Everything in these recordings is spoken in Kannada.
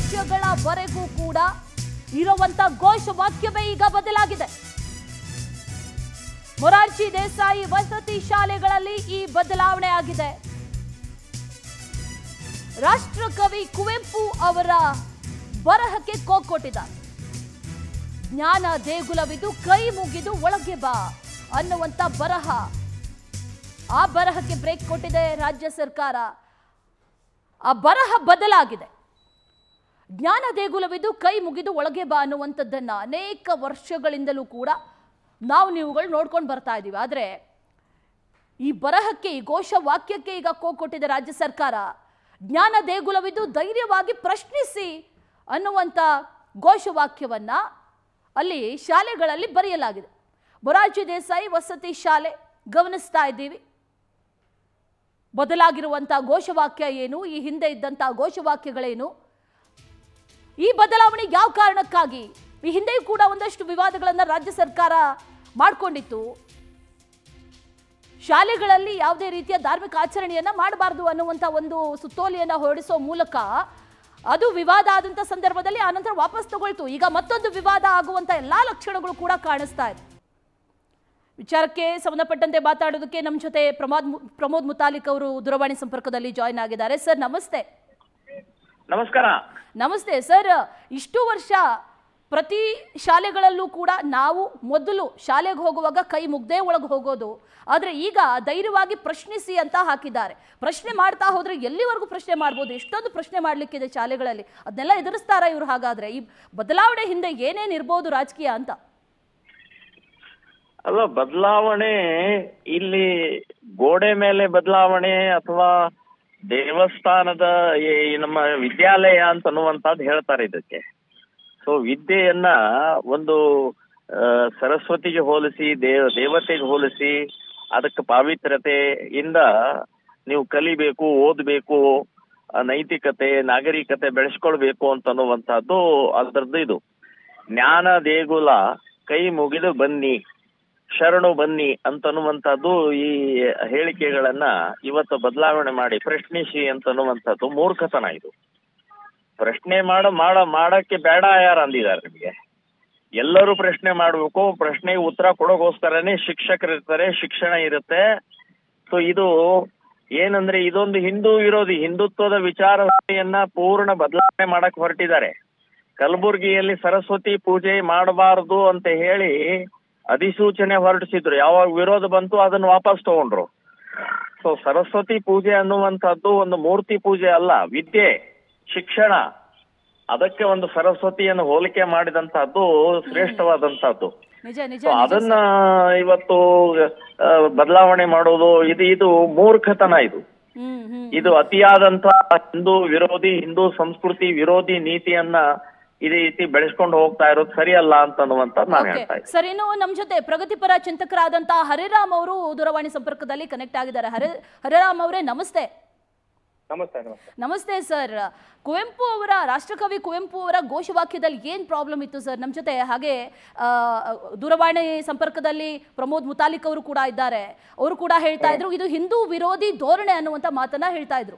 ವರ್ಷಗಳವರೆಗೂ ಕೂಡ ಇರುವಂತ ಘೋಷವಾಕ್ಯವೇ ಈಗ ಬದಲಾಗಿದೆ ಮೊರಾರ್ಜಿ ದೇಸಾಯಿ ವಸತಿ ಶಾಲೆಗಳಲ್ಲಿ ಈ ಬದಲಾವಣೆ ಆಗಿದೆ ರಾಷ್ಟ್ರಕವಿ ಕುವೆಂಪು ಅವರ ಬರಹಕ್ಕೆ ಕೋಕ್ ಕೊಟ್ಟಿದ್ದಾರೆ ಜ್ಞಾನ ದೇಗುಲವಿದು ಕೈ ಮುಗಿದು ಒಳಗೆ ಬಾ ಅನ್ನುವಂತ ಬರಹ ಆ ಬರಹಕ್ಕೆ ಬ್ರೇಕ್ ಕೊಟ್ಟಿದೆ ರಾಜ್ಯ ಸರ್ಕಾರ ಆ ಬರಹ ಬದಲಾಗಿದೆ ಜ್ಞಾನ ದೇಗುಲವಿದು ಕೈ ಮುಗಿದು ಒಳಗೆ ಬಾ ಅನ್ನುವಂಥದ್ದನ್ನ ಅನೇಕ ವರ್ಷಗಳಿಂದಲೂ ಕೂಡ ನಾವು ನೀವುಗಳು ನೋಡ್ಕೊಂಡು ಬರ್ತಾ ಇದ್ದೀವಿ ಆದರೆ ಈ ಬರಹಕ್ಕೆ ಈ ಘೋಷವಾಕ್ಯಕ್ಕೆ ಈಗ ಕೋ ಕೊಟ್ಟಿದೆ ರಾಜ್ಯ ಸರ್ಕಾರ ಜ್ಞಾನ ದೇಗುಲವಿದ್ದು ಧೈರ್ಯವಾಗಿ ಪ್ರಶ್ನಿಸಿ ಅನ್ನುವಂಥ ಘೋಷವಾಕ್ಯವನ್ನ ಅಲ್ಲಿ ಶಾಲೆಗಳಲ್ಲಿ ಬರೆಯಲಾಗಿದೆ ಮೊರಾರ್ಜಿ ದೇಸಾಯಿ ವಸತಿ ಶಾಲೆ ಗಮನಿಸ್ತಾ ಇದ್ದೀವಿ ಬದಲಾಗಿರುವಂಥ ಘೋಷವಾಕ್ಯ ಏನು ಈ ಹಿಂದೆ ಇದ್ದಂಥ ಘೋಷವಾಕ್ಯಗಳೇನು ಈ ಬದಲಾವಣೆ ಯಾವ ಕಾರಣಕ್ಕಾಗಿ ಈ ಹಿಂದೆಯೂ ಕೂಡ ಒಂದಷ್ಟು ವಿವಾದಗಳನ್ನು ರಾಜ್ಯ ಸರ್ಕಾರ ಮಾಡಿಕೊಂಡಿತ್ತು ಶಾಲೆಗಳಲ್ಲಿ ಯಾವುದೇ ರೀತಿಯ ಧಾರ್ಮಿಕ ಆಚರಣೆಯನ್ನ ಮಾಡಬಾರದು ಅನ್ನುವಂಥ ಒಂದು ಸುತ್ತೋಲೆಯನ್ನ ಹೊರಡಿಸೋ ಮೂಲಕ ಅದು ವಿವಾದ ಆದಂಥ ಸಂದರ್ಭದಲ್ಲಿ ಆನಂತರ ವಾಪಸ್ ತಗೊಳ್ತು ಈಗ ಮತ್ತೊಂದು ವಿವಾದ ಆಗುವಂತ ಎಲ್ಲಾ ಲಕ್ಷಣಗಳು ಕೂಡ ಕಾಣಿಸ್ತಾ ಇದೆ ವಿಚಾರಕ್ಕೆ ಸಂಬಂಧಪಟ್ಟಂತೆ ಮಾತಾಡೋದಕ್ಕೆ ನಮ್ಮ ಜೊತೆ ಪ್ರಮೋದ್ ಮು- ಪ್ರಮೋದ್ ಮುತಾಲಿಕ್ ಅವರು ದೂರವಾಣಿ ಸಂಪರ್ಕದಲ್ಲಿ ಜಾಯ್ನ್ ಆಗಿದ್ದಾರೆ ಸರ್ ನಮಸ್ತೆ ನಮಸ್ಕಾರ ನಮಸ್ತೆ ಸರ್ ಇಷ್ಟು ವರ್ಷ ಪ್ರತಿ ಶಾಲೆಗಳಲ್ಲೂ ಕೂಡ ನಾವು ಮೊದಲು ಶಾಲೆಗೆ ಹೋಗುವಾಗ ಕೈ ಮುಗ್ದೇ ಒಳಗೆ ಹೋಗೋದು ಆದರೆ ಈಗ ಧೈರ್ಯವಾಗಿ ಪ್ರಶ್ನಿಸಿ ಅಂತ ಹಾಕಿದ್ದಾರೆ ಪ್ರಶ್ನೆ ಮಾಡ್ತಾ ಹೋದ್ರೆ ಎಲ್ಲಿವರೆಗೂ ಪ್ರಶ್ನೆ ಮಾಡ್ಬೋದು ಎಷ್ಟೊಂದು ಪ್ರಶ್ನೆ ಮಾಡ್ಲಿಕ್ಕಿದೆ ಶಾಲೆಗಳಲ್ಲಿ ಅದನ್ನೆಲ್ಲ ಎದುರಿಸ್ತಾರ ಇವ್ರು ಹಾಗಾದ್ರೆ ಈ ಬದಲಾವಣೆ ಹಿಂದೆ ಏನೇನ್ ಇರ್ಬೋದು ರಾಜಕೀಯ ಅಂತ ಅಲ್ಲ ಬದಲಾವಣೆ ಇಲ್ಲಿ ಗೋಡೆ ಮೇಲೆ ಬದಲಾವಣೆ ಅಥವಾ ದೇವಸ್ಥಾನದ ಈ ನಮ್ಮ ವಿದ್ಯಾಲಯ ಅಂತ ಅನ್ನುವಂಥದ್ದು ಹೇಳ್ತಾರೆ ಇದಕ್ಕೆ ಸೊ ವಿದ್ಯೆಯನ್ನ ಒಂದು ಆ, ಸರಸ್ವತಿಗೆ ಹೋಲಿಸಿ ದೇವ ದೇವತೆಗೆ ಹೋಲಿಸಿ ಅದಕ್ಕೆ ಪಾವಿತ್ರ್ಯತೆಯಿಂದ ನೀವು ಕಲಿಬೇಕು ಓದಬೇಕು ನೈತಿಕತೆ ನಾಗರಿಕತೆ ಬೆಳೆಸ್ಕೊಳ್ಬೇಕು ಅಂತ ಅನ್ನುವಂಥದ್ದು ಅದರದ್ದು ಇದು ಜ್ಞಾನ ದೇಗುಲ ಕೈ ಮುಗಿದು ಬನ್ನಿ ಶರಣು ಬನ್ನಿ ಅಂತನ್ನುವಂಥದ್ದು ಈ ಹೇಳಿಕೆಗಳನ್ನ ಇವತ್ತು ಬದಲಾವಣೆ ಮಾಡಿ ಪ್ರಶ್ನಿಸಿ ಅಂತನ್ನುವಂಥದ್ದು ಮೂರ್ಖತನ ಇದು ಪ್ರಶ್ನೆ ಮಾಡ ಮಾಡ ಮಾಡಕ್ಕೆ ಬೇಡ ಯಾರು ಅಂದಿದ್ದಾರೆ ನಿಮಗೆ ಎಲ್ಲರೂ ಪ್ರಶ್ನೆ ಮಾಡಬೇಕು ಪ್ರಶ್ನೆಗೆ ಉತ್ತರ ಕೊಡೋಗೋಸ್ಕರನೇ ಶಿಕ್ಷಕರು ಇರ್ತಾರೆ ಶಿಕ್ಷಣ ಇರುತ್ತೆ ಸೊ ಇದು ಏನಂದ್ರೆ ಇದೊಂದು ಹಿಂದೂ ವಿರೋಧಿ ಹಿಂದುತ್ವದ ವಿಚಾರಯನ್ನ ಪೂರ್ಣ ಬದಲಾವಣೆ ಮಾಡಕ್ ಹೊರಟಿದ್ದಾರೆ ಕಲಬುರಗಿಯಲ್ಲಿ ಸರಸ್ವತಿ ಪೂಜೆ ಮಾಡಬಾರದು ಅಂತ ಹೇಳಿ ಅಧಿಸೂಚನೆ ಹೊರಡಿಸಿದ್ರು ಯಾವಾಗ ವಿರೋಧ ಬಂತು ಅದನ್ನ ವಾಪಸ್ ತಗೊಂಡ್ರು ಸೊ ಸರಸ್ವತಿ ಪೂಜೆ ಅನ್ನುವಂಥದ್ದು ಒಂದು ಮೂರ್ತಿ ಪೂಜೆ ಅಲ್ಲ ವಿದ್ಯೆ ಶಿಕ್ಷಣ ಅದಕ್ಕೆ ಒಂದು ಸರಸ್ವತಿಯನ್ನು ಹೋಲಿಕೆ ಮಾಡಿದಂತಹದ್ದು ಶ್ರೇಷ್ಠವಾದಂತಹದ್ದು ನಿಜ ನಿಜ ಸೊ ನಿಜ ಅದನ್ನ ಇವತ್ತು ಆ, ಬದಲಾವಣೆ ಮಾಡೋದು ಇದು ಇದು ಮೂರ್ಖತನ ಇದು ಹ್ಮ್ ಹ್ಮ್ ಇದು ಅತಿಯಾದಂತ ಹಿಂದೂ ವಿರೋಧಿ ಹಿಂದೂ ಸಂಸ್ಕೃತಿ ವಿರೋಧಿ ನೀತಿಯನ್ನ ಇದೇ ರೀತಿ ಬೆಳೆಸ್ಕೊಂಡು ಹೋಗ್ತಾ ಇರೋದು ಸರಿಯಲ್ಲ ಅಂತ ಅನ್ನುವಂಥದ್ದು ನಾನು ಓಕೆ ಹೇಳ್ತಾ ಇದ್ದೀನಿ ಸರ್ ಇನ್ನು ನಮ್ಮ ಜೊತೆ ಪ್ರಗತಿಪರ ಚಿಂತಕರಾದಂತಹ ಹರಿರಾಮ್ ಅವರು ದೂರವಾಣಿ ಸಂಪರ್ಕದಲ್ಲಿ ಕನೆಕ್ಟ್ ಆಗಿದ್ದಾರೆ ಹರಿ ಹರಿರಾಮ್ ಅವರೇ ನಮಸ್ತೆ ನಮಸ್ತೆ ನಮಸ್ತೆ ನಮಸ್ತೆ ಸರ್ ಕುವೆಂಪು ಅವರ ರಾಷ್ಟ್ರಕವಿ ಕುವೆಂಪು ಅವರ ಘೋಷವಾಕ್ಯದಲ್ಲಿ ಏನ್ ಪ್ರಾಬ್ಲಮ್ ಇತ್ತು ಸರ್ ನಮ್ಮ ಜೊತೆ ಹಾಗೆ ಆ, ದೂರವಾಣಿ ಸಂಪರ್ಕದಲ್ಲಿ ಪ್ರಮೋದ್ ಮುತಾಲಿಕ್ ಅವರು ಕೂಡ ಇದ್ದಾರೆ ಅವರು ಕೂಡ ಹೇಳ್ತಾ ಇದ್ರು ಇದು ಹಿಂದೂ ವಿರೋಧಿ ಧೋರಣೆ ಅನ್ನುವಂತ ಮಾತನ್ನ ಹೇಳ್ತಾ ಇದ್ರು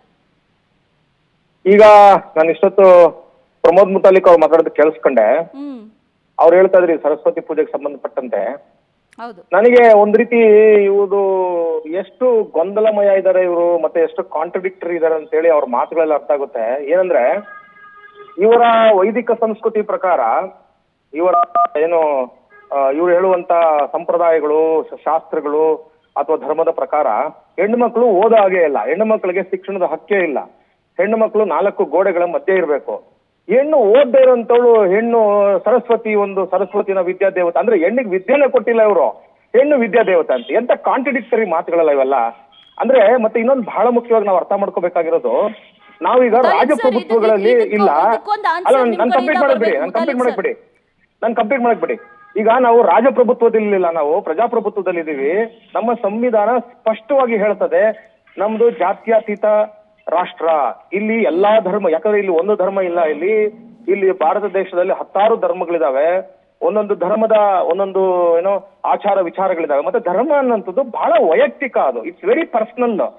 ಈಗ ನಾನು ಇಷ್ಟೊತ್ತು ಪ್ರಮೋದ್ ಮುತಾಲಿಕ್ ಅವ್ರು ಮಾತಾಡೋದು ಕೇಳಿಸ್ಕೊಂಡೆ ಹ್ಮ್ ಅವ್ರು ಹೇಳ್ತಾ ಇದ್ರಿ ಸರಸ್ವತಿ ಪೂಜೆಗೆ ಸಂಬಂಧಪಟ್ಟಂತೆ ಹೌದು ನನಗೆ ಒಂದ್ ರೀತಿ ಇವರು ಎಷ್ಟು ಗೊಂದಲಮಯ ಇದ್ದಾರೆ ಇವರು ಮತ್ತೆ ಎಷ್ಟು ಕಾಂಟ್ರಡಿಕ್ಟರಿ ಇದ್ದಾರೆ ಅಂತ ಹೇಳಿ ಅವ್ರ ಮಾತುಗಳೆಲ್ಲ ಅರ್ಥ ಆಗುತ್ತೆ ಏನಂದ್ರೆ ಇವರ ವೈದಿಕ ಸಂಸ್ಕೃತಿ ಪ್ರಕಾರ ಇವರ ಏನು ಇವ್ರು ಹೇಳುವಂತ ಸಂಪ್ರದಾಯಗಳು ಶ- ಶಾಸ್ತ್ರಗಳು ಅಥವಾ ಧರ್ಮದ ಪ್ರಕಾರ ಹೆಣ್ಣು ಮಕ್ಕಳು ಓದೋ ಹಾಗೆ ಇಲ್ಲ ಹೆಣ್ಣು ಮಕ್ಕಳಿಗೆ ಶಿಕ್ಷಣದ ಹಕ್ಕೇ ಇಲ್ಲ ಹೆಣ್ಣು ಮಕ್ಕಳು ನಾಲ್ಕು ಗೋಡೆಗಳ ಮಧ್ಯೆ ಇರಬೇಕು ಹೆಣ್ಣು ಓದ್ದೇ ಇರೋಂಥವ್ಳು ಹೆಣ್ಣು ಸರಸ್ವತಿ ಒಂದು ಸರಸ್ವತಿನ ವಿದ್ಯಾದೇವತೆ ಅಂದ್ರೆ ಹೆಣ್ಣಿಗೆ ವಿದ್ಯೆನೇ ಕೊಟ್ಟಿಲ್ಲ ಇವರು ಹೆಣ್ಣು ವಿದ್ಯಾದೇವತೆ ಅಂತ ಎಂತ ಕಾಂಟ್ರಡಿಕ್ಟರಿ ಮಾತುಗಳಲ್ಲ ಇವೆಲ್ಲ ಅಂದ್ರೆ ಮತ್ತೆ ಇನ್ನೊಂದು ಬಹಳ ಮುಖ್ಯವಾಗಿ ನಾವು ಅರ್ಥ ಮಾಡ್ಕೋಬೇಕಾಗಿರೋದು ನಾವೀಗ ಮುತಾಲಿಕ್ ಸರ್, ರಾಜಪ್ರಭುತ್ವಗಳಲ್ಲಿ ಇದಕ್ಕೆ- ಇಲ್ಲ ಇದಕ್ಕೊಂದು answer ಅಲ್ಲ ನಿಮ್ ನಾನು ಕಂಪ್ಲೀಟ್ ಕಡೆಯಿಂದ ಮಾಡಕ್ ಬಿಡಿ ಬರ್ಬೇಕು, ನಾನು ಕಂಪ್ಲೀಟ್ ಮುತಾಲಿಕ್ ಮಾಡಕ್ ಬಿಡಿ ನಾನು ಕಂಪ್ಲೀಟ್ ಮಾಡಕ್ ಬಿಡಿ ಈಗ ನಾವು ರಾಜಪ್ರಭುತ್ವದಲ್ಲಿಲ್ಲ ನಾವು ಪ್ರಜಾಪ್ರಭುತ್ವದಲ್ಲಿ ಇದೀವಿ ನಮ್ಮ ಸಂವಿಧಾನ ಸ್ಪಷ್ಟವಾಗಿ ಹೇಳ್ತದೆ ನಮ್ದು ಜಾತ್ಯತೀತ ರಾಷ್ಟ್ರ ಇಲ್ಲಿ ಎಲ್ಲಾ ಧರ್ಮ ಯಾಕಂದ್ರೆ ಇಲ್ಲಿ ಒಂದು ಧರ್ಮ ಇಲ್ಲ ಇಲ್ಲಿ ಇಲ್ಲಿ ಭಾರತ ದೇಶದಲ್ಲಿ ಹತ್ತಾರು ಧರ್ಮಗಳಿದಾವೆ ಒಂದೊಂದು ಧರ್ಮದ ಒಂದೊಂದು ಏನೋ ಆಚಾರ ವಿಚಾರಗಳಿದಾವೆ ಮತ್ತೆ ಧರ್ಮ ಅನ್ನೋಂಥದ್ದು ಬಹಳ ವೈಯಕ್ತಿಕ ಅದು ಇಟ್ಸ್ ವೆರಿ ಪರ್ಸನಲ್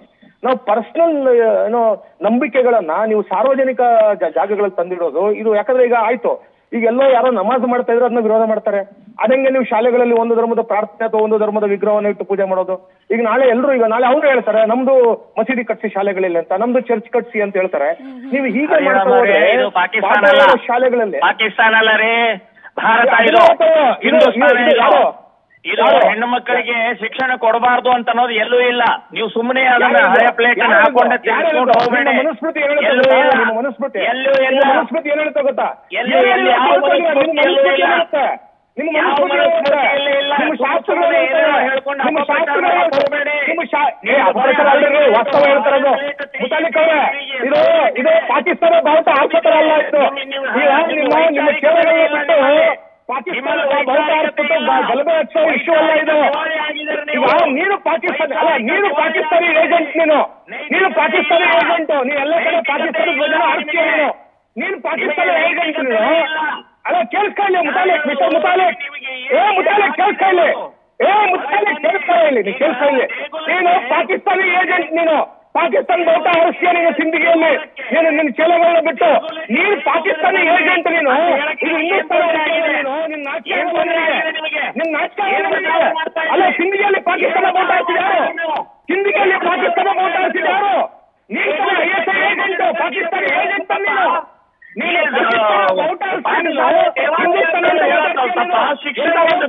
ನಾವು ಪರ್ಸನಲ್ ಏನೋ ನಂಬಿಕೆಗಳನ್ನ ನೀವು ಸಾರ್ವಜನಿಕ ಜ- ಜಾಗಗಳಲ್ಲಿ ತಂದಿಡೋದು ಇದು ಯಾಕಂದ್ರೆ ಈಗ ಆಯ್ತು ಈಗ ಎಲ್ಲೋ ಯಾರೋ ನಮಾಜ್ ಮಾಡ್ತಾ ಇದ್ರೆ ಅದನ್ನ ವಿರೋಧ ಮಾಡ್ತಾರೆ ಅದಂಗೆ ನೀವು ಶಾಲೆಗಳಲ್ಲಿ ಒಂದು ಧರ್ಮದ ಪ್ರಾರ್ಥನೆ ಅಥವಾ ಒಂದು ಧರ್ಮದ ವಿಗ್ರಹವನ್ನು ಇಟ್ಟು ಪೂಜೆ ಮಾಡೋದು ಈಗ ನಾಳೆ ಎಲ್ಲರೂ ಈಗ ನಾಳೆ ಅವ್ರು ಹೇಳ್ತಾರೆ ನಮ್ದು ಮಸೀದಿ ಕಟ್ಸಿ ಶಾಲೆಗಳಿಲ್ಲ ಅಂತ ನಮ್ದು ಚರ್ಚ್ ಕಟ್ಸಿ ಅಂತ ಹೇಳ್ತಾರೆ ನೀವು ಹೀಗೆ ಮಾಡ್ತಾ ಹೋದ್ರೆ ಇದು ಪಾಕಿಸ್ತಾನ ಬಾಬಾ ಅಲ್ಲ ಅವರ ಶಾಲೆಗಳಲ್ಲಿ ಪಾಕಿಸ್ತಾನ ಅಲ್ಲ ರೀ ಭಾರತ ಅದು ಇದು ಅದು ಇದು- ಹಿಂದೂಸ್ತಾನ ಇದು ಇದು ಯಾರು? ಇದು ಯಾರು? ಹೆಣ್ಣು ಮಕ್ಕಳಿಗೆ ಶಿಕ್ಷಣ ಕೊಡಬಾರ್ದು ಅಂತ ಅನ್ನೋದು ಎಲ್ಲೂ ಇಲ್ಲ ನೀವು ಸುಮ್ಮನೆ ಅದನ್ನ ಯಾರು ಹಳೆ ಪ್ಲೇಟ್ ಅನ್ನ ಯಾರು ಹಾಕೊಂಡೆ ಯಾರು ತಿರ್ಸ್ಕೊಂಡು ಹೋಗ್ಬೇಡಿ ನಿಮ್ಮ ಮನುಸ್ಮೃತಿ ಏನ್ ಹೇಳುತ್ತೆ ಎಲ್ಲೂ ಗೊತ್ತಾ? ಇಲ್ಲ ನಿಮ್ಮ ಮನುಸ್ಮೃತಿ ಎಲ್ಲೂ ನಿಮ್ಮ ಇಲ್ಲ ಮನುಸ್ಮೃತಿ ಏನ್ ಹೇಳುತ್ತೆ ಗೊತ್ತಾ ಎಲ್ಲೂ ಏನ್ ಇಲ್ಲ, ಯಾವ ಹೇಳುತ್ತೆ ಗೊತ್ತಾ? ನಿಮ್ಮ ಮನುಸ್ಮೃತಿ ಎಲ್ಲೂ ಮನುಸ್ಮೃತಿ ಇಲ್ಲ. ಹೇಳುತ್ತೆ. ನಿಮ್ಮ ಯಾವ ಮನುಸ್ಮೃತಿ ಮನುಸ್ಮೃತಿ ಹೇಳುತ್ತೆ. ಎಲ್ಲೂ ಇಲ್ಲ. ನಿಮ್ಮ ಸುಮ್ಮನೆ ಶಾಸ್ತ್ರಗಳು ಸುಮ್ಮನೆ ಹೇಳುತ್ತೆ. ಏನೋ ಹೇಳ್ಕೊಂಡು ನಿಮ್ಮ ಅಪಪ್ರಚಾರ ಶಾಸ್ತ್ರಗಳು ಹೇಳುತ್ತೆ. ಹೋಗ್ಬೇಡಿ. ನಿಮ್ಮ ಶಾ- ಏ, ನೀವು ಅಪಪ್ರಚಾರ ಅಲ್ರಿ, ವಾಸ್ತವ ಹೇಳ್ತಾರದು ಮುತಾಲಿಕ್ ಅವ್ರೆ ಇದು ಇದು ಪಾಕಿಸ್ತಾನ ಭಾರತ ಆಸ್ಪತ್ರೆ ಅಲ್ಲ ಇದು ಈಗ ನಿಮ್ಮ ನಿಮ್ಮ ಸೇವೆಗಳನ್ನ ಬಿಟ್ಟು ಪಾಕಿಸ್ತಾನ ಭಾರತ ಆಸ್ಪತ್ರೆ ಗಲಭೆ ಹಚ್ಚೋ ಇಶ್ಯೂ ಅಲ್ಲ ಇದು ಈಗ ನೀನು ಪಾಕಿಸ್ತಾನ ಅಲ್ಲ ನೀನು ಪಾಕಿಸ್ತಾನಿ ಏಜೆಂಟ್ ನೀನು ನೀನು ಪಾಕಿಸ್ತಾನಿ ಏಜೆಂಟ್ ನೀ ಎಲ್ಲ ಕಡೆ ಪಾಕಿಸ್ತಾನದ ಬಗ್ಗೆ ಆಡ್ತೀಯ ನೀನು ನೀನು ಪಾಕಿಸ್ತಾನ ಏಜೆಂಟ್ ನೀನು ಅಲ್ಲ ಕೇಳಿಸ್ಕೊಳ್ಳಿ ಮುತಾಲಿಕ್ ಮಿಸ್ಟರ್ ಮುತಾಲಿಕ್ ಏ ಮುತಾಲಿಕ್ ಕೇಳಿಸ್ಕೊಳ್ಳಿ ಏ ಮುತಾಲಿಕ್ ಕೇಳಿಸ್ಕೊಳ್ಳಿ ನೀ ಕೇಳಿಸ್ಕೊಳ್ಳಿ ನೀನು ಪಾಕಿಸ್ತಾನಿ ಏಜೆಂಟ್ ನೀನು ಪಾಕಿಸ್ತಾನ ಬಹುತ ಆರಿಸ್ತೀಯ ನೀನು ಸಿಂಧಿಗೆಯಲ್ಲಿ ನೀನು ನಿನ್ನ ಚೆಲಗಳನ್ನ ಬಿಟ್ಟು ನೀನು ಪಾಕಿಸ್ತಾನಿ ಏಜೆಂಟ್ ನೀನು ಇದು ಹಿಂದೂಸ್ತಾನ ಏಜೆಂಟ್ ನೀನು ನಿನ್ನ ನಾಚಿಕೆ ಆಗಲ್ವಾ ನಿನಗೆ? ನಿನ್ನ ನಾಚಿಕೆ ಆಗಲ್ವಾ ನಿನಗೆ? ಅಲ್ಲ ಸಿಂಧಿಗೆಯಲ್ಲಿ ಪಾಕಿಸ್ತಾನ ಬೋಟ್ ಹಾಕ್ತಿದ್ಯಾರು ಸಿಂಧಿಗೆಯಲ್ಲಿ ಪಾಕಿಸ್ತಾನ ಬೋಟ್ ಹಾಕ್ತಿದ್ಯಾರು ನೀನು I S I agent Pakistani agent ನೀನು ನೀನು ಪಾಕಿಸ್ತಾನ ಬೋಟ್ ಹಾಕ್ತಿದ್ದಿಲ್ಲ. ಹಿಂದೂಸ್ತಾನದಲ್ಲಿ ಸ್ವಲ್ಪ ಶಿಕ್ಷಣ ಒಂದು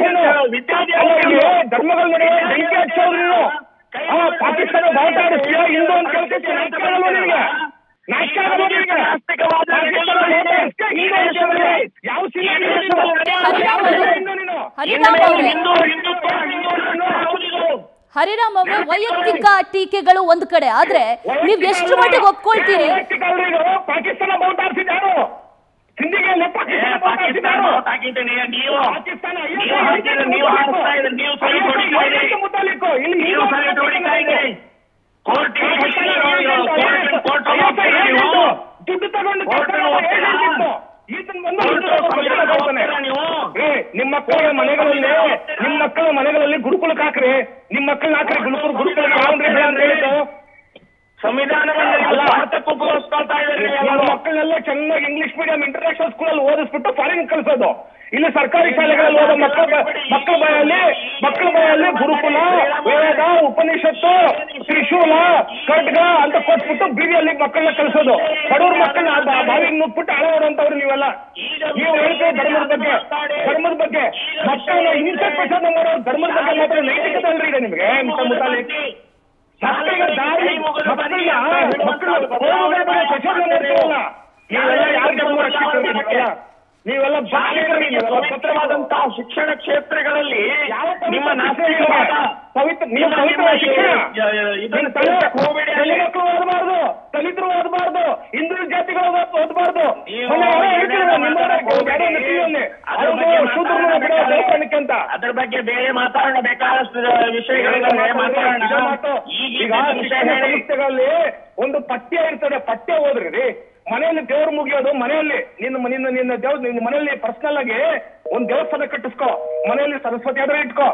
ಧರ್ಮಗಳ ನಡುವೆ ಬೆಂಕಿ ಹಚ್ಚೋರು ನೀನು ಆ, ಪಾಕಿಸ್ತಾನ ಬಾವುಟ ಆಡಿಸ್ತೀಯ ಹಿಂದೂ ಅಂತ ಕೇಳ್ತಿದ್ದೆ ನಾಚಿಕೆ ಆಗಲ್ವಾ ನಿನಗೆ ನಾಚಿಕೆ ಆಗಲ್ವಾ ನಿನಗೆ ಪಾಕಿಸ್ತಾನ ಬಾವುಟ ಆಡಿಸ್ತೀಯ ಹಿಂದೂ ಅಂತ ಹೇಳಿದ್ರೆ ಯಾವ ಸಿನಿಮಾ ಹರಿರಾಮ್ ಅವರೇ, ನೀನು ಹರಿರಾಮ್ ಅವರೇ ಹಿಂದೂ ಹಿಂದುತ್ವ ಹಿಂದೂ ಅನ್ನೋ ಹೌದಿದು. ಹರಿರಾಮ್ ಅವರೇ ವೈಯಕ್ತಿಕ ಟೀಕೆಗಳು ಒಂದ್ ಕಡೆ ಆದ್ರೆ ನೀವ್ ಎಷ್ಟು ಮಟ್ಟಿಗೆ ಒಪ್ಕೊಳ್ತೀರಿ ವೈಯಕ್ತಿಕ ಅಲ್ರಿ ಇದು. ಪಾಕಿಸ್ತಾನ ಬಾವುಟ ಆಡಿಸಿದ್ದಾರು ಸಿಂಧಿಗೆಯಲ್ಲಿ ಏ, ಪಾಕಿಸ್ತಾನ ಬಾವುಟ ಪಾಕಿಸ್ತಾನ ಆಡಿಸಿದ್ದಾರು vote ಹಾಕಿದ್ದೀನಿ, ನೀವು ಪಾಕಿಸ್ತಾನ ನೀವು ಹಾಕಿದ್ರೆ ನೀವು ಹಾರಿಸ್ತಾ ಇದ್ದೀರಿ, ನೀವು ಸರಿ ಹೊಡಿತಾ ಇದ್ದೀರಿ. ಮುತಾಲಿಕ್ಕು ಇಲ್ಲಿ ನೀವು ಸರಿ ಹೊಡಿತಾ ಇದ್ದೀರಿ. ಕೋರ್ಟ್ ಕೋರ್ಟ್ ನೀವು ದುಡ್ಡು ತಗೊಂಡು ಕೋರ್ಟ್ ಹೋಗ್ತೀರಾ? ಈತನ್ ಬಂದು ಕೋರ್ಟ್ ಸಂವಿಧಾನ ಹೋಗ್ತೀರಾ ನೀವು ಏ, ನಿಮ್ಮ ಮಕ್ಕಳ ಮನೆಗಳಲ್ಲಿ ನಿಮ್ಮ ಮಕ್ಕಳ ಮನೆಗಳಲ್ಲಿ ಗುರುಕುಲಕ್ಕೆ ಹಾಕ್ರಿ ನಿಮ್ಮ ಮಕ್ಕಳನ್ನ ಹಾಕ್ರಿ ಗುರುಕುಲ ಗುರುಕುಲಕ್ಕೆ ಯಾವ್ದ್ರಿ ಬೇಡ ಅಂತ ಹೇಳಿದ್ದು ಸಂವಿಧಾನವನ್ನು ಅಲ್ಲ. ಭಾರತಕ್ಕೆ ಉಪಯೋಗಿಸ್ಕೊಳ್ತಾ ಇದ್ದೀರಿ ನಿಮ್ಮ ನೀವು. ಮಕ್ಕಳನ್ನೆಲ್ಲ ಚೆನ್ನಾಗಿ ಇಂಗ್ಲಿಷ್ ಮೀಡಿಯಂ ಇಂಟರ್ನ್ಯಾಷನಲ್ ಸ್ಕೂಲಲ್ಲಿ ಓದಿಸ್ಬಿಟ್ಟು ಫಾರಿನ್ ಕಳಿಸೋದು ಇಲ್ಲಿ ಸರ್ಕಾರಿ ಶಾಲೆಗಳಲ್ಲಿ ಓದೋ ಮಕ್ಕಳ ಬ- ಮಕ್ಕಳ ಬಾಯಲ್ಲಿ ಮಕ್ಕಳ ಬಾಯಲ್ಲಿ ಗುರುಕುಲ ವೇದ ಉಪನಿಷತ್ತು ತ್ರಿಶೂಲ ಖಡ್ಗ ಅಂತ ಕೊಟ್ಬಿಟ್ಟು ಬೀದಿಯಲ್ಲಿ ಮಕ್ಕಳನ್ನ ಕಳಿಸೋದು ಬಡವ್ರ ಮಕ್ಕಳನ್ನ ಬಾ- ಬಾವಿಗೆ ನುಗ್ಬಿಟ್ಟು ಅಳವಡುವಂತವ್ರು ನೀವೆಲ್ಲ ನೀವು ಹೇಳ್ತೀವಿ ಧರ್ಮದ ಬಗ್ಗೆ ಧರ್ಮದ ಬಗ್ಗೆ ಮಕ್ಕಳನ್ನ ಹಿಂಸೆ ಪ್ರಚಾರ ಮಾಡೋ ಧರ್ಮದ ಬಗ್ಗೆ ಮಾತ್ರ ನೈತಿಕತೆ ಅಲ್ರಿ ಇದೆ ನಿಮಗೆ ಮಿಸ್ಟರ್ ಮುತಾಲಿಕ್ ಮಕ್ಕಳಿಗೆ ದಾರಿ ಮಕ್ಕಳಿಗೆ ಮಕ್ಕಳ ಕೋಮುಗಳ ಬಗ್ಗೆ ಪ್ರಚಾರ ಮಾಡ್ತೀರಲ್ಲ ನೀವೆಲ್ಲ ಯಾರ ಧರ್ಮ ರಕ್ಷಕರು ನೀವೆಲ್ಲ? ನೀವೆಲ್ಲ ಬಾಲಿಕರು ನೀವೆಲ್ಲ ಪವಿತ್ರವಾದಂತಹ ಶಿಕ್ಷಣ ಕ್ಷೇತ್ರಗಳಲ್ಲಿ ಯಾವ ನಿಮ್ಮ ಪವಿತ್ರ ನಾಸ್ತಿಕವಾದ ಪವಿತ್ರ ನೀವು ನಿಮ್ಮ- ಪವಿತ್ರ ನಿಮ್ಮ ಶಿಕ್ಷಣ ಈ- ಇದನ್ನ ನಿನ್ನ ತಲೆ ಹೋಗ್ಬೇಡಿ ಅಲ್ಲಿ. ತಲೆ ಮಕ್ಕಳು ಓದಬಾರ್ದು ದಲಿತರು ಓದಬಾರ್ದು ಹಿಂದುಳಿದ ಜಾತಿಗಳು ಓದ- ಓದಬಾರ್ದು ನೀವು ಮೊನ್ನೆ ಯಾರೋ ಇದನ್ನೆಲ್ಲ ಹೇಳ್ತಿದ್ರು ನಿಮ್ಮ ಮಾತಾಡಕ್ ಹೋಗ್ಬೇಡಿ. ಯಾರೋ ಟಿವಿಯಲ್ಲಿ ಅದ್ರ ಅವ್ರು ಬಗ್ಗೆ ಶೂದ್ರನ್ನ ಮಾತಾಡೋಣ ಬಿಡೋ ದೇವಸ್ಥಾನಕ್ಕೆ ಅಂತ ಅದ್ರ ಬಗ್ಗೆ ಬೇರೆ ಮಾತಾಡೋಣ ಬೇಕಾದಷ್ಟು ವಿಷಯಗಳಿದ್ದಾವೆ ಮಾತಾಡೋಣ ನಿಜ ಮಾತು. ಈಗ ಈಗ ಈ ವಿಷಯ ಶಿಕ್ಷಣ ಹೇಳಿ ಸಂಸ್ಥೆಗಳಲ್ಲಿ ಒಂದು ಪಠ್ಯ ಇರ್ತದೆ ಪಠ್ಯ ಓದ್ರಿ ರೀ ಮನೆಯಲ್ಲಿ ದೇವ್ರು ಮುಗಿಯೋದು ಮನೆಯಲ್ಲಿ ನಿನ್ನ ನಿನ್ನ ನಿನ್ನ ದೇವ್ ನಿನ್ನ ಮನೆಯಲ್ಲಿ ಪರ್ಸನಲ್ ಆಗಿ ಒಂದ್ ದೇವಸ್ಥಾನ ಕಟ್ಟಿಸ್ಕೋ ಮನೆಯಲ್ಲಿ ಸರಸ್ವತಿ ಆದ್ರೆ ಇಟ್ಕೋ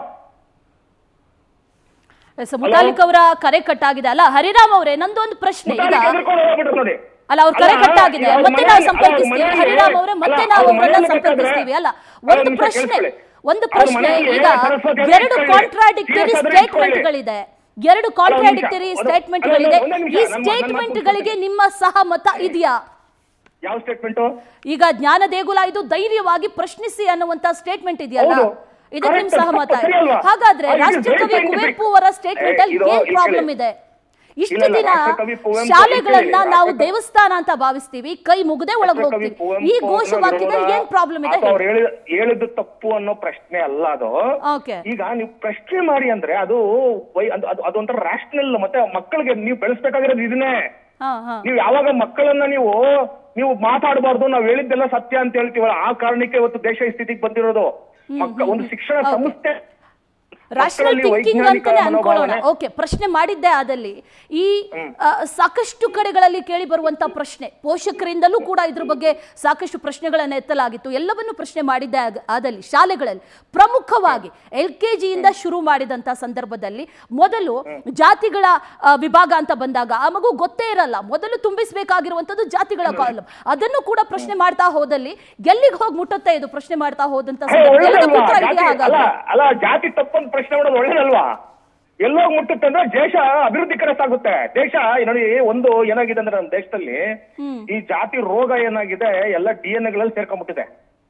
ಎಸ್, ಮುತಾಲಿಕ್ ಅವರ ಕರೆ ಕಟ್ಟಾಗಿದೆ ಅಲ್ಲ ಹರಿರಾಮ್ ಅವರೇ ನಂದೊಂದು ಪ್ರಶ್ನೆ ಈಗ ಮುತಾಲಿಕ್ ಹೆದ್ರ್ಕೊಂಡು ಹೋಗ್ಬಿಟ್ರು ನೋಡಿ ಅಲ್ಲ ಅವ್ರ ಕರೆ ಅಲ್ಲ, ಕಟ್ಟಾಗಿದೆ ಅವ್ರ ಮತ್ತೆ ನಾವು ಮನೆಯಲ್ಲಿ- ಸಂಪರ್ಕಿಸ್ತೀವಿ ಅವ್ರ ಹರಿರಾಮ್ ಅವರೇ ಮನೆಯಲ್ಲಿ- ಮತ್ತೆ ಅಲ್ಲ, ನಾವು ಅವ್ರ ಅವರನ್ನ ಮನೆಯಲ್ಲಿ ಸಂಪರ್ಕಿಸ್ತೀವಿ ಅಲ್ಲ ಬೇಕಾದ್ರೆ- ಒಂದು ನಿಮಿಷ ಪ್ರಶ್ನೆ ಕೇಳಿಸ್ಕೊಳ್ಳಿ. ಒಂದು ಅವ್ರ ಪ್ರಶ್ನೆ ಮನೆಯಲ್ಲಿ ಈಗ ಸರಸ್ವತಿ ಅಂತ ಎರಡು ಇಟ್ಕೊಳ್ಳಿ. ಕಾಂಟ್ರಾಡಿಕ್ಟರಿ ಸೀರಿಯಸ್ ಆದ್ರೆ ಸ್ಟೇಟ್ಮೆಂಟ್ಗಳಿದೆ ಎರಡು ಕಾಂಟ್ರಾಡಿಕ್ಟರಿ ಒಂದು- ಸ್ಟೇಟ್ಮೆಂಟ್ಗಳಿದೆ ಒಂದು ನಿಮಿಷ, ಈ ನನ್ನ- ನನ್ನ ಮಾತು ಸ್ಟೇಟ್ಮೆಂಟ್ಗಳಿಗೆ ನಿಮ್ಮ ಸಹಮತ ಇದೆಯಾ ಯಾವ ಸ್ಟೇಟ್ಮೆಂಟ್ ಈಗ ಜ್ಞಾನ ದೇಗುಲ ಇದು ಧೈರ್ಯವಾಗಿ ಪ್ರಶ್ನಿಸಿ ಅನ್ನುವಂತ ಸ್ಟೇಟ್ಮೆಂಟ್ ಇದೆಯಲ್ಲ ಹೌದು. ಇದಕ್ಕೆ ನಿಮ್ Correct, ಸಹಮತ ಸರಿ ಇದೆ ಅಲ್ವಾ? ಹಾಗಾದ್ರೆ ಅದು ರಾಷ್ಟ್ರಕವಿ very scientific. ಕುವೆಂಪು ಅವರ ಸ್ಟೇಟ್ಮೆಂಟ್ ಅಲ್ಲಿ ಇದು ಏನ್ ಈ ಪ್ರಾಬ್ಲಮ್ ಕಡೆ. ಇದೆ ಇಷ್ಟು ಇಲ್ಲ, ದಿನ ರಾಷ್ಟ್ರಕವಿ ಕುವೆಂಪು ಶಾಲೆಗಳನ್ನ ಈ ಕಡೆ. ನಾವು ರಾಷ್ಟ್ರಕವಿ- ದೇವಸ್ಥಾನ ಅಂತ ಭಾವಿಸ್ತೀವಿ ಕೈ ಮುಗದೆ ಒಳಗೆ ಹೋಗ್ತೀವಿ ಈ ಘೋಷವಾಕ್ಯದಲ್ಲಿ ಏನ್ ಪ್ರಾಬ್ಲಮ್ ಇದೆ ಅವ್ರು ಹೇಳಿದ ಹೇಳಿದ್ದು ತಪ್ಪು ಅನ್ನೋ ಪ್ರಶ್ನೆ ಅಲ್ಲ ಅದು ಓಕೆ ಈಗ ನೀವು ಪ್ರಶ್ನೆ ಮಾಡಿ ಅಂದ್ರೆ ಅದು ವೈ- ಅದು ಅದು- ಅದೊಂಥರ ರ್ಯಾಷನಲ್ ಮತ್ತೆ ಮಕ್ಕಳಿಗೆ ನೀವು ಬೆಳೆಸ್ಬೇಕಾಗಿರೋದು ಇದನ್ನೇ ಹಾ ಹಾ ನೀವು ಯಾವಾಗ ಮಕ್ಕಳನ್ನ ನೀವು ನೀವು ಮಾತಾಡಬಾರ್ದು ನಾವ್ ಹೇಳಿದ್ದೆಲ್ಲ ಸತ್ಯ ಅಂತ ಹೇಳ್ತೀವಲ್ಲ ಆ ಕಾರಣಕ್ಕೆ ಇವತ್ತು ದೇಶ ಈ ಸ್ಥಿತಿಗೆ ಬಂದಿರೋದು ಮಕ್ಕ ಒಂದು ಶಿಕ್ಷಣ ಸಂಸ್ಥೆ ರಾಷನಲ್ ಮಕ್ಕಳಲ್ಲಿ ಥಿಂಕಿಂಗ್ ವೈಜ್ಞಾನಿಕ ಅಂತಾನೆ ಅನ್ಕೊಳ್ಳೋಣ ಮನೋಭಾವನೆ ಓಕೆ ಪ್ರಶ್ನೆ ಮಾಡಿದ್ದೆ ಆದಲ್ಲಿ ಈ ಆ, ಸಾಕಷ್ಟು ಕಡೆಗಳಲ್ಲಿ ಕೇಳಿ ಬರುವಂತ ಪ್ರಶ್ನೆ ಪೋಷಕರಿಂದಲೂ ಕೂಡ ಇದ್ರ ಬಗ್ಗೆ ಸಾಕಷ್ಟು ಪ್ರಶ್ನೆಗಳನ್ನು ಎತ್ತಲಾಗಿತ್ತು ಎಲ್ಲವನ್ನು ಪ್ರಶ್ನೆ ಮಾಡಿದ್ದೆ ಆಗ- ಆದಲ್ಲಿ ಶಾಲೆಗಳಲ್ಲಿ ಪ್ರಮುಖವಾಗಿ ಎಲ್ ಕೆ ಜಿಯಿಂದ ಶುರು ಮಾಡಿದಂತ ಸಂದರ್ಭದಲ್ಲಿ ಮೊದಲು ಜಾತಿಗಳ ಆ, ವಿಭಾಗ ಅಂತ ಬಂದಾಗ ಆ ಮಗು ಗೊತ್ತೇ ಇರಲ್ಲ ಮೊದಲು ತುಂಬಿಸಬೇಕಾಗಿರುವಂತದ್ದು ಜಾತಿಗಳ ಕಾಲಂ ಅದನ್ನು ಕೂಡ ಪ್ರಶ್ನೆ ಮಾಡ್ತಾ ಹೋದಲ್ಲಿ ಎಲ್ಲಿಗೆ ಹೋಗಿ ಮುಟ್ಟುತ್ತೆ ಇದು ಪ್ರಶ್ನೆ ಮಾಡ್ತಾ ಹೋದಂತ ಹೇ, ಸಂದರ್ಭ ಎಲ್ಲದಕ್ಕೂ ಒಳ್ಳೇದಲ್ವಾ? ಉತ್ತರ ಜಾತಿ- ಇದೆಯಾ ಅಲ್ಲ ಹಾಗಾದ್ರೆ ಅಲ್ಲ ಜಾತಿ ತಪ್ಪಂತ ಪ್ರಶ್ನೆ ಮಾಡೋದು ಒಳ್ಳೇದಲ್ವಾ ಎಲ್ಲೋಗಿ ಮುಟ್ಟುತ್ತೆ ಅಂದ್ರೆ ದೇಶ ಅಭಿವೃದ್ಧಿ ಕಡೆ ಸಾಗುತ್ತೆ ದೇಶ ನೋಡಿ ಒಂದು ಏನಾಗಿದೆ ಅಂದ್ರೆ ನಮ್ಮ ದೇಶದಲ್ಲಿ ಈ ಜಾತಿ ರೋಗ ಏನಾಗಿದೆ ಎಲ್ಲ ಡಿ ಎನ್ ಎಗಳಲ್ಲಿ ಸೇರ್ಕೊಂಡ್ಬಿಟ್ಟಿದೆ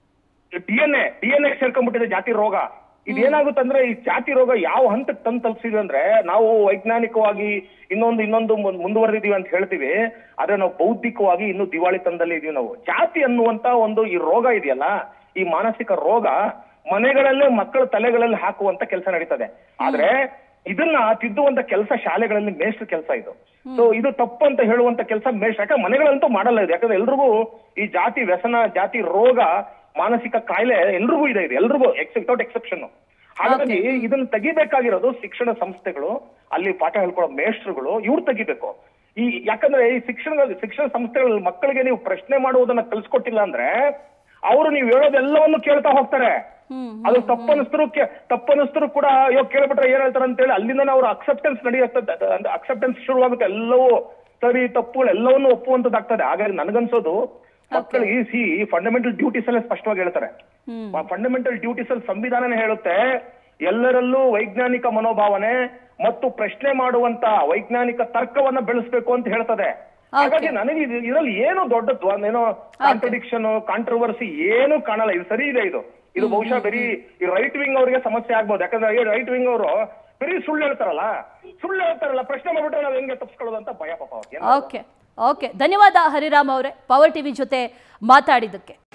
D N A D N A ಸೇರ್ಕೊಂಡ್ಬಿಟ್ಟಿದೆ ಜಾತಿ ರೋಗ ಇದೇನಾಗುತ್ತೆ ಅಂದ್ರೆ ಈ ಜಾತಿ ರೋಗ ಯಾವ ಹಂತಕ್ಕೆ ತಂದು ತಲುಪಿಸಿದೆ ಅಂದ್ರೆ ನಾವು ವೈಜ್ಞಾನಿಕವಾಗಿ ಇನ್ನೊಂದು ಇನ್ನೊಂದು ಮುನ್- ಮುಂದುವರೆದಿದೀವಿ ಅಂತ ಹೇಳ್ತೀವಿ ಆದ್ರೆ ನಾವು ಬೌದ್ಧಿಕವಾಗಿ ಇನ್ನು ದಿವಾಳಿತನದಲ್ಲಿ ಇದೀವಿ ನಾವು ಜಾತಿ ಅನ್ನುವಂತ ಒಂದು ಈ ರೋಗ ಇದೆಯಲ್ಲ ಈ ಮಾನಸಿಕ ರೋಗ ಮನೆಗಳಲ್ಲೇ ಮಕ್ಕಳ ತಲೆಗಳಲ್ಲಿ ಹಾಕುವಂತ ಕೆಲಸ ನಡೀತದೆ ಆದ್ರೆ ಇದನ್ನ ತಿದ್ದುವಂತ ಕೆಲಸ ಶಾಲೆಗಳಲ್ಲಿ ಮೇಷ್ಟ್ರ ಕೆಲಸ ಇದು ಸೊ ಇದು ತಪ್ಪು ಅಂತ ಹೇಳುವಂತ ಕೆಲಸ ಮೇಷ್ಟ್ರ ಯಾಕಂದ್ರೆ ಮನೆಗಳಂತೂ ಮಾಡಲ್ಲ ಇದು ಯಾಕಂದ್ರೆ ಎಲ್ರಿಗೂ ಈ ಜಾತಿ ವ್ಯಸನ ಜಾತಿ ರೋಗ ಮಾನಸಿಕ ಕಾಯಿಲೆ ಎಲ್ರಿಗೂ ಇದೆ ಇದು ಎಲ್ರಿಗೂ ವಿತೌಟ್ ಎಕ್ಸೆಪ್ಷನ್ ಹಾಗಾಗಿ ಇದನ್ನ ತೆಗಿಬೇಕಾಗಿರೋದು ಶಿಕ್ಷಣ ಸಂಸ್ಥೆಗಳು ಅಲ್ಲಿ ಪಾಠ ಹೇಳ್ಕೊಡೋ ಮೇಷ್ಟ್ರುಗಳು ಇವ್ರು ತೆಗಿಬೇಕು ಈ ಯಾಕಂದ್ರೆ ಈ ಶಿಕ್ಷಣ ಶಿಕ್ಷಣ ಸಂಸ್ಥೆಗಳಲ್ಲಿ ಮಕ್ಕಳಿಗೆ ನೀವು ಪ್ರಶ್ನೆ ಮಾಡುವುದನ್ನ ಕಲ್ಸ್ಕೊಟ್ಟಿಲ್ಲ ಅಂದ್ರೆ ಅವರು ನೀವು ಹೇಳೋದೆಲ್ಲವನ್ನು ಕೇಳ್ತಾ ಹೋಗ್ತಾರೆ ಅದು ತಪ್ಪನಿಸ್ತರು ತಪ್ಪನಿಸ್ತರು ಕೂಡ ಅಯ್ಯೋ ಕೇಳ್ಬಿಟ್ರೆ ಏನ್ ಹೇಳ್ತಾರೆ ಅಂತ ಹೇಳಿ ಅಲ್ಲಿಂದ ಅವ್ರ ಅಕ್ಸೆಪ್ಟೆನ್ಸ್ ನಡೆಯುತ್ತೆ ಅಕ್ಸೆಪ್ಟೆನ್ಸ್ ಶುರುವಾಗುತ್ತೆ ಎಲ್ಲವೂ ಸರಿ ತಪ್ಪುಗಳು ಎಲ್ಲವನ್ನೂ ಒಪ್ಪುವಂತದ್ದಾಗ್ತದೆ ಹಾಗಾಗಿ ನನಗನ್ಸೋದು ಮಕ್ಕಳಿಗೆ ಈ ಸಿ ಫಂಡಮೆಂಟಲ್ ಡ್ಯೂಟೀಸ್ ಎಲ್ಲ ಸ್ಪಷ್ಟವಾಗಿ ಹೇಳ್ತಾರೆ ಫಂಡಮೆಂಟಲ್ ಡ್ಯೂಟೀಸ್ ಅಲ್ಲಿ ಸಂವಿಧಾನನೇ ಹೇಳುತ್ತೆ ಎಲ್ಲರಲ್ಲೂ ವೈಜ್ಞಾನಿಕ ಮನೋಭಾವನೆ ಮತ್ತು ಪ್ರಶ್ನೆ ಮಾಡುವಂತ ವೈಜ್ಞಾನಿಕ ತರ್ಕವನ್ನ ಬೆಳೆಸಬೇಕು ಅಂತ ಹೇಳ್ತದೆ ಹಾಗಾಗಿ ನನಗೆ ಇದು- ಇದರಲ್ಲಿ ಏನು ದೊಡ್ಡದು ಏನೋ ಕಾಂಟ್ರಡಿಕ್ಷನ್ ಕಾಂಟ್ರವರ್ಸಿ ಏನು ಕಾಣಲ್ಲ ಇದು ಸರಿ ಇದೆ ಇದು ಇದು ಬಹುಶಃ ಬರೀ ಈ ರೈಟ್ ವಿಂಗ್ ಅವರಿಗೆ ಸಮಸ್ಯೆ ಆಗ್ಬೋದು ಯಾಕಂದ್ರೆ ರೈಟ್ ವಿಂಗ್ ಅವರು ಬರೀ ಸುಳ್ಳು ಹೇಳ್ತಾರಲ್ಲ ಸುಳ್ಳು ಹೇಳ್ತಾರಲ್ಲ ಪ್ರಶ್ನೆ ಮಾಡ್ಬಿಟ್ರೆ ನಾವು ಹೆಂಗೆ ತಪ್ಪಿಸ್ಕೊಳ್ಳೋದು ಅಂತ ಭಯ ಪಾಪ ಅವ್ರಿಗೆ ಓಕೆ ಓಕೆ ಧನ್ಯವಾದ ಹರಿರಾಮ್ ಅವರೇ ಪವರ್ ಟಿವಿ ಜೊತೆ ಮಾತಾಡಿದ್ದಕ್ಕೆ